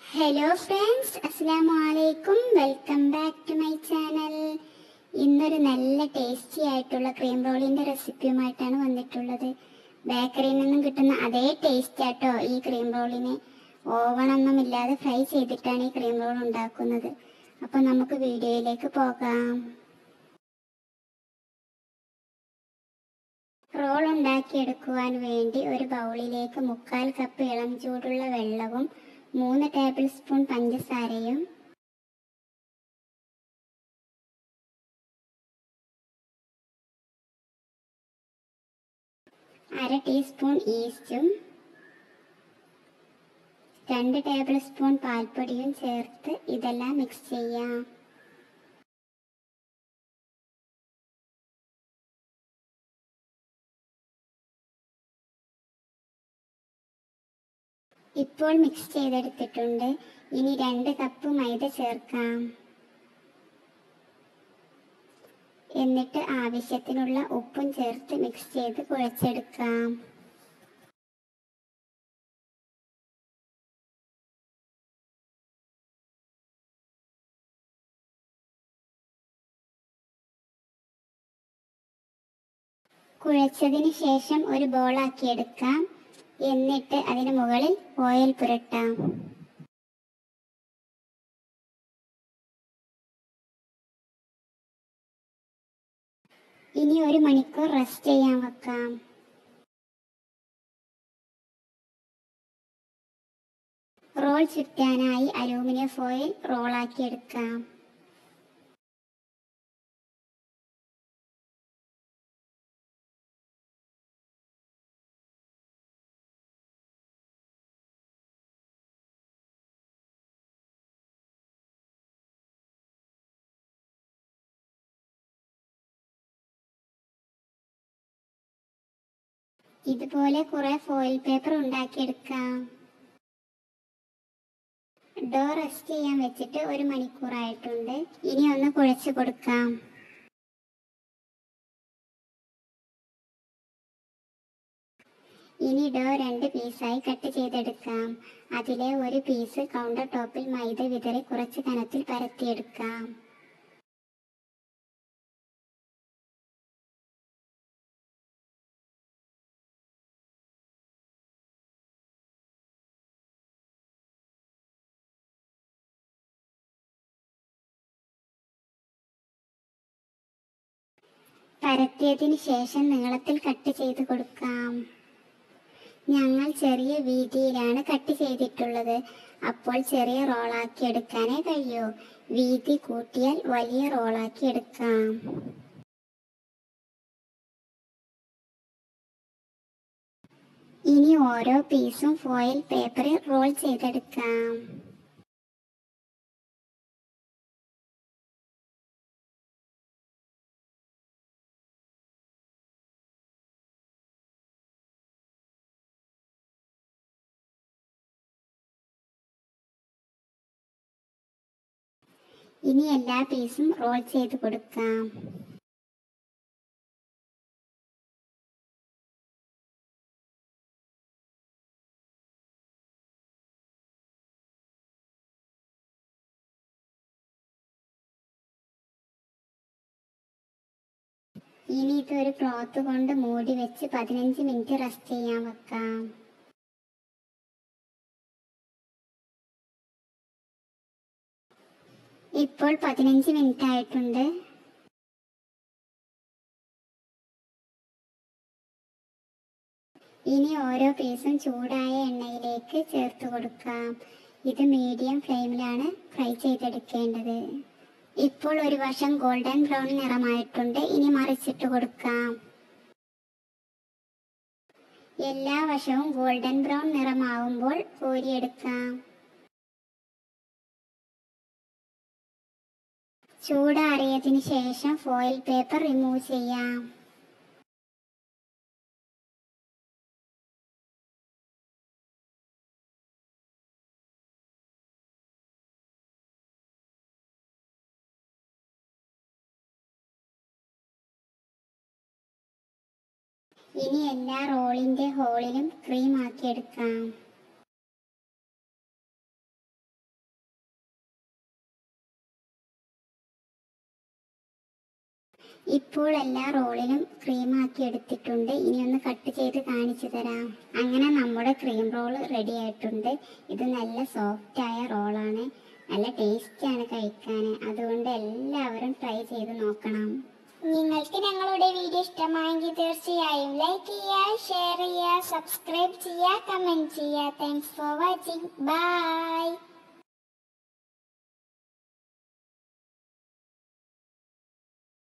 hello friends അസ്സാമു അലൈക്കും welcome back to my channel ഇന്നൊരു നല്ല ടേസ്റ്റി ആയിട്ടുള്ള ക്രീം റോളിൻ്റെ റെസിപ്പിയുമായിട്ടാണ് വന്നിട്ടുള്ളത് ബേക്കറിയിൽ നിന്നും കിട്ടുന്ന അതേ ടേസ്റ്റ് ആട്ടോ ഈ ക്രീം റോളിന് ഓവണൊന്നും ഇല്ലാതെ ഫ്രൈ ചെയ്തിട്ടാണ് ഈ ക്രീം റോൾ ഉണ്ടാക്കുന്നത് അപ്പോൾ നമുക്ക് വീഡിയോയിലേക്ക് പോകാം റോൾ ഉണ്ടാക്കിയെടുക്കുവാൻ വേണ്ടി ഒരു ബൗളിലേക്ക് മുക്കാൽ കപ്പ് ഇളം ചൂടുള്ള വെള്ളവും മൂന്ന് ടേബിൾ സ്പൂൺ പഞ്ചസാരയും അര ടീസ്പൂൺ ഈസ്റ്റും രണ്ട് ടേബിൾ സ്പൂൺ പാൽപ്പൊടിയും ചേർത്ത് ഇതെല്ലാം മിക്സ് ചെയ്യാം ഇപ്പോൾ മിക്സ് ചെയ്തെടുത്തിട്ടുണ്ട് ഇനി രണ്ട് കപ്പ് മൈദ ചേർക്കാം എന്നിട്ട് ആവശ്യത്തിനുള്ള ഉപ്പും ചേർത്ത് മിക്സ് ചെയ്ത് കുഴച്ചെടുക്കാം കുഴച്ചതിന് ശേഷം ഒരു ബോളാക്കി എടുക്കാം എന്നിട്ട് അതിന് മുകളിൽ ഓയിൽ പുരട്ടാം ഇനി ഒരു മണിക്കൂർ റെസ്റ്റ് ചെയ്യാൻ വെക്കാം റോൾ ചുറ്റാനായി അലൂമിനിയം ഫോയിൽ റോളാക്കി എടുക്കാം ഇതുപോലെ കുറെ ഫോയിൽ പേപ്പർ ഉണ്ടാക്കിയെടുക്കാം ഡോ റെസ്റ്റ് ചെയ്യാൻ വെച്ചിട്ട് ഒരു മണിക്കൂറായിട്ടുണ്ട് ഇനി ഒന്ന് കുഴച്ച് കൊടുക്കാം ഇനി ഡോ രണ്ട് പീസായി കട്ട് ചെയ്തെടുക്കാം അതിലെ ഒരു പീസ് കൗണ്ടർ ടോപ്പിൽ മൈദ വിതറി കുറച്ച് കനത്തിൽ പരത്തിയെടുക്കാം പരത്തിയതിന് ശേഷം നീളത്തിൽ കട്ട് ചെയ്ത് കൊടുക്കാം ഞങ്ങൾ ചെറിയ വീതിയിലാണ് കട്ട് ചെയ്തിട്ടുള്ളത് അപ്പോൾ ചെറിയ റോളാക്കി എടുക്കാനേ കഴിയൂ വീതി കൂട്ടിയാൽ വലിയ റോളാക്കി എടുക്കാം ഇനി ഓരോ പീസും ഫോയിൽ പേപ്പറിൽ റോൾ ചെയ്തെടുക്കാം ഇനി എല്ലാ പീസും റോൾ ചെയ്ത് കൊടുക്കാം ഇനി ഇതൊരു ക്ലോത്ത് കൊണ്ട് മൂടി വെച്ച് പതിനഞ്ച് മിനിറ്റ് റെസ്റ്റ് ചെയ്യാൻ വെക്കാം ഇപ്പോൾ പതിനഞ്ച് മിനിറ്റ് ആയിട്ടുണ്ട് ഇനി ഓരോ പീസും ചൂടായ എണ്ണയിലേക്ക് ചേർത്ത് കൊടുക്കാം ഇത് മീഡിയം ഫ്ലെയിമിലാണ് ഫ്രൈ ചെയ്തെടുക്കേണ്ടത് ഇപ്പോൾ ഒരു വശം ഗോൾഡൻ ബ്രൗൺ നിറമായിട്ടുണ്ട് ഇനി മറിച്ചിട്ട് കൊടുക്കാം എല്ലാ വശവും ഗോൾഡൻ ബ്രൗൺ നിറമാവുമ്പോൾ കോരിയെടുക്കാം ചൂടാറിയതിന് ശേഷം ഫോയിൽ പേപ്പർ റിമൂവ് ചെയ്യാം ഇനി എല്ലാ റോളിന്റെ ഹോളിലും ക്രീം ആക്കിയെടുക്കാം ഇപ്പോൾ എല്ലാ റോളിലും ക്രീം ആക്കി എടുത്തിട്ടുണ്ട് ഇനി ഒന്ന് കട്ട് ചെയ്ത് കാണിച്ചു തരാം അങ്ങനെ നമ്മുടെ ക്രീം റോൾ റെഡി ആയിട്ടുണ്ട് ഇത് നല്ല സോഫ്റ്റ് ആയ റോളാണ് നല്ല ടേസ്റ്റിയാണ് കഴിക്കാൻ അതുകൊണ്ട് എല്ലാവരും ട്രൈ ചെയ്ത് നോക്കണം നിങ്ങൾക്ക് ഞങ്ങളുടെ വീഡിയോ ഇഷ്ടമായെങ്കിൽ തീർച്ചയായും ലൈക്ക് ചെയ്യുക ഷെയർ ചെയ്യുക സബ്സ്ക്രൈബ് ചെയ്യുക കമൻറ്റ് ചെയ്യുക താങ്ക്സ് ഫോർ വാച്ചിങ് ബൈ